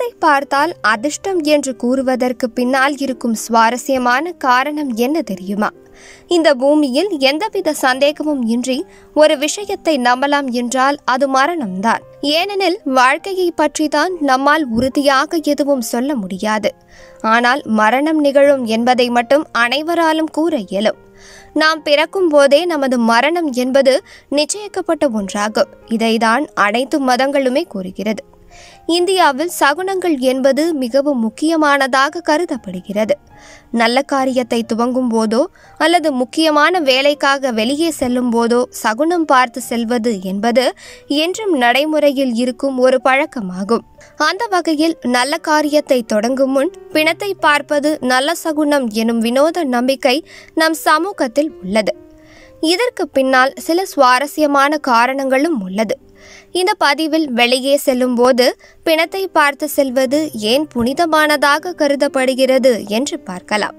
பிணத்தை பார்த்தால் அதிர்ஷ்டம் என்று கூறுவதற்கு பின்னால் இருக்கும் சுவாரஸ்யமான காரணம் என்ன தெரியுமா இந்த பூமியில் எந்தவித சந்தேகமும் இன்றி ஒரு விஷயத்தை நம்பலாம் என்றால் அது மரணம்தான் ஏனெனில் வாழ்க்கையை பற்றிதான் நம்மால் உறுதியாக எதுவும் சொல்ல முடியாது ஆனால் மரணம் நிகழும் என்பதை மட்டும் அனைவராலும் கூற இயலும் நாம் பிறக்கும் போதே நமது மரணம் என்பது நிச்சயிக்கப்பட்ட ஒன்றாகும் இதைதான் அனைத்து மதங்களுமே கூறுகிறது இந்தியாவில் சகுனங்கள் என்பது மிகவும் முக்கியமானதாக கருதப்படுகிறது நல்ல காரியத்தை துவங்கும் போதோ அல்லது முக்கியமான வேலைக்காக வெளியே செல்லும் போதோ சகுனம் பார்த்து செல்வது என்பது என்றும் நடைமுறையில் இருக்கும் ஒரு பழக்கமாகும் அந்த வகையில் நல்ல காரியத்தை தொடங்கும் முன் பிணத்தை பார்ப்பது நல்ல சகுனம் எனும் வினோத நம்பிக்கை நம் சமூகத்தில் உள்ளது இதற்கு பின்னால் சில சுவாரஸ்யமான காரணங்களும் உள்ளது இந்த பதிவில் வெளியே செல்லும்போது பிணத்தை பார்த்து செல்வது ஏன் புனிதமானதாக கருதப்படுகிறது என்று பார்க்கலாம்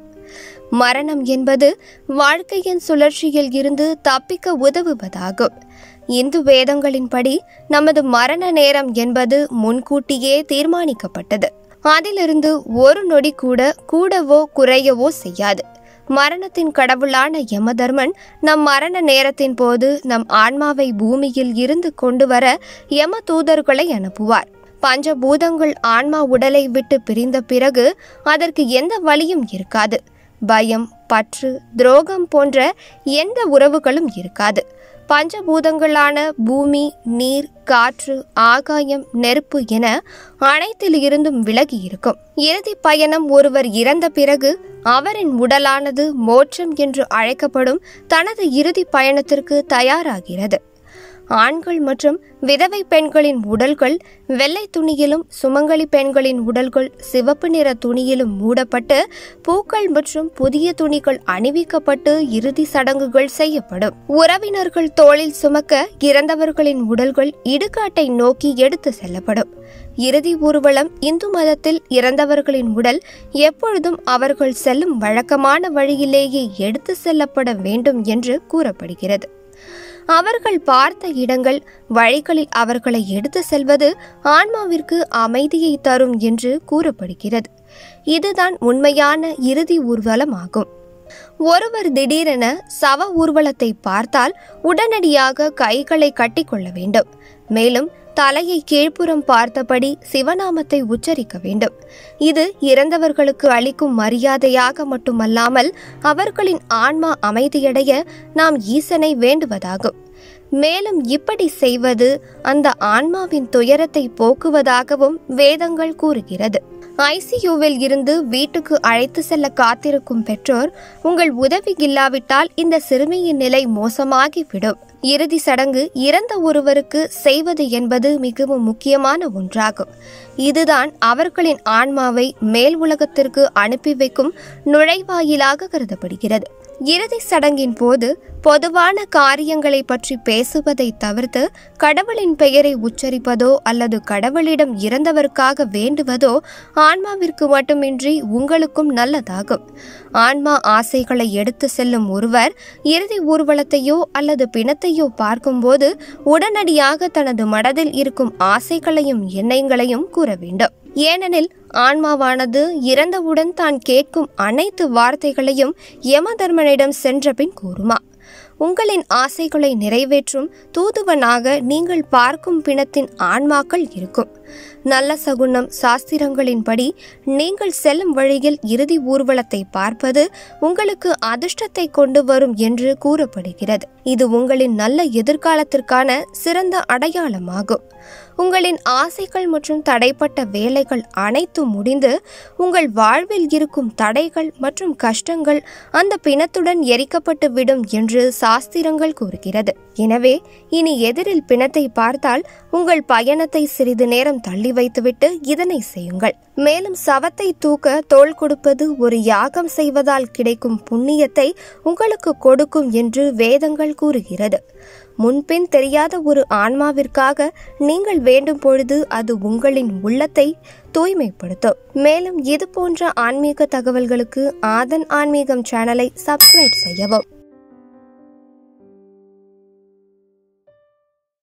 மரணம் என்பது வாழ்க்கையின் சுழற்சியில் இருந்து தப்பிக்க உதவுவதாகும் இந்து வேதங்களின்படி நமது மரண நேரம் என்பது முன்கூட்டியே தீர்மானிக்கப்பட்டது அதிலிருந்து ஒரு நொடி கூட கூடவோ குறையவோ செய்யாது மரணத்தின் கடவுளான யமதர்மன் நம் மரண நேரத்தின் போது நம் ஆன்மாவை பூமியில் இருந்து கொண்டு வர யம தூதர்களை அனுப்புவார் பஞ்சபூதங்கள் ஆன்மா உடலை விட்டு பிரிந்த பிறகு அதற்கு எந்த வழியும் இருக்காது பயம் பற்று துரோகம் போன்ற எந்த உறவுகளும் இருக்காது பஞ்சபூதங்களான பூமி நீர் காற்று ஆகாயம் நெருப்பு என அனைத்தில் இருந்தும் விலகி இருக்கும் இறுதி பயணம் ஒருவர் இறந்த பிறகு அவரின் உடலானது மோட்சம் என்று அழைக்கப்படும் தனது இறுதி பயணத்திற்கு தயாராகிறது ஆண்கள் மற்றும் விதவை பெண்களின் உடல்கள் வெள்ளை துணியிலும் சுமங்கலி பெண்களின் உடல்கள் சிவப்பு நிற துணியிலும் மூடப்பட்டு பூக்கள் மற்றும் புதிய துணிகள் அணிவிக்கப்பட்டு இறுதி சடங்குகள் செய்யப்படும் உறவினர்கள் தோளில் சுமக்க இறந்தவர்களின் உடல்கள் இடுகாட்டை நோக்கி எடுத்து செல்லப்படும் இறுதி ஊர்வலம் இந்து மதத்தில் இறந்தவர்களின் உடல் எப்பொழுதும் அவர்கள் செல்லும் வழக்கமான வழியிலேயே எடுத்து செல்லப்பட வேண்டும் என்று கூறப்படுகிறது அவர்கள் பார்த்த இடங்கள் வழிகளில் அவர்களை எடுத்து செல்வது ஆன்மாவிற்கு அமைதியை தரும் என்று கூறப்படுகிறது இதுதான் உண்மையான இறுதி ஊர்வலம் ஆகும் ஒருவர் திடீரென சவ ஊர்வலத்தை பார்த்தால் உடனடியாக கைகளை கட்டிக்கொள்ள வேண்டும் மேலும் தலையை கீழ்ப்புறம் பார்த்தபடி சிவநாமத்தை உச்சரிக்க வேண்டும் இது இறந்தவர்களுக்கு அளிக்கும் மரியாதையாக மட்டுமல்லாமல் அவர்களின் ஆன்மா அமைதியடைய நாம் ஈசனை வேண்டுவதாகும் மேலும் இப்படி செய்வது அந்த ஆன்மாவின் துயரத்தை போக்குவதாகவும் வேதங்கள் கூறுகிறது ஐசியூவில் இருந்து வீட்டுக்கு அழைத்து செல்ல காத்திருக்கும் பெற்றோர் உங்கள் உதவி இல்லாவிட்டால் இந்த சிறுமியின் நிலை மோசமாகிவிடும் இறுதி சடங்கு இறந்த ஒருவருக்கு செய்வது என்பது மிகவும் முக்கியமான ஒன்றாகும் இதுதான் அவர்களின் ஆன்மாவை மேல் உலகத்திற்கு அனுப்பி வைக்கும் நுழைவாயிலாக கருதப்படுகிறது இறுதி சடங்கின் போது பொதுவான காரியங்களை பற்றி பேசுவதை தவிர்த்து கடவுளின் பெயரை உச்சரிப்பதோ அல்லது கடவுளிடம் இறந்தவருக்காக வேண்டுவதோ ஆன்மாவிற்கு மட்டுமின்றி உங்களுக்கும் நல்லதாகும் ஆன்மா ஆசைகளை எடுத்து செல்லும் ஒருவர் இறுதி ஊர்வலத்தையோ அல்லது பிணத்தையோ பார்க்கும்போது உடனடியாக தனது மனதில் இருக்கும் ஆசைகளையும் எண்ணங்களையும் கூற வேண்டும் ஏனெனில் ஆன்மாவானது இறந்தவுடன் தான் கேட்கும் அனைத்து வார்த்தைகளையும் யமதர்மனிடம் சென்ற பின் கூறுமா உங்களின் ஆசைகளை நிறைவேற்றும் தூதுவனாக நீங்கள் பார்க்கும் பிணத்தின் ஆன்மாக்கள் இருக்கும் நல்ல சகுனம் சாஸ்திரங்களின்படி நீங்கள் செல்லும் வழியில் இறுதி ஊர்வலத்தை பார்ப்பது உங்களுக்கு அதிர்ஷ்டத்தை கொண்டு வரும் என்று கூறப்படுகிறது இது உங்களின் நல்ல எதிர்காலத்திற்கான சிறந்த அடையாளமாகும் உங்களின் ஆசைகள் மற்றும் தடைப்பட்ட வேலைகள் அனைத்தும் முடிந்து உங்கள் வாழ்வில் இருக்கும் தடைகள் மற்றும் கஷ்டங்கள் அந்த பிணத்துடன் எரிக்கப்பட்டு விடும் என்று சாஸ்திரங்கள் கூறுகிறது எனவே இனி எதிரில் பிணத்தை பார்த்தால் உங்கள் பயணத்தை சிறிது நேரம் தள்ளி வைத்துவிட்டு இதனை செய்யுங்கள் மேலும் சவத்தை தூக்க தோள் கொடுப்பது ஒரு யாகம் செய்வதால் கிடைக்கும் புண்ணியத்தை உங்களுக்கு கொடுக்கும் என்று வேதங்கள் கூறுகிறது முன்பின் தெரியாத ஒரு ஆன்மாவிற்காக நீங்கள் வேண்டும் பொழுது அது உங்களின் உள்ளத்தை தூய்மைப்படுத்தும் மேலும் இது போன்ற ஆன்மீக தகவல்களுக்கு ஆதன் ஆன்மீகம் சேனலை சப்ஸ்கிரைப் செய்யவும்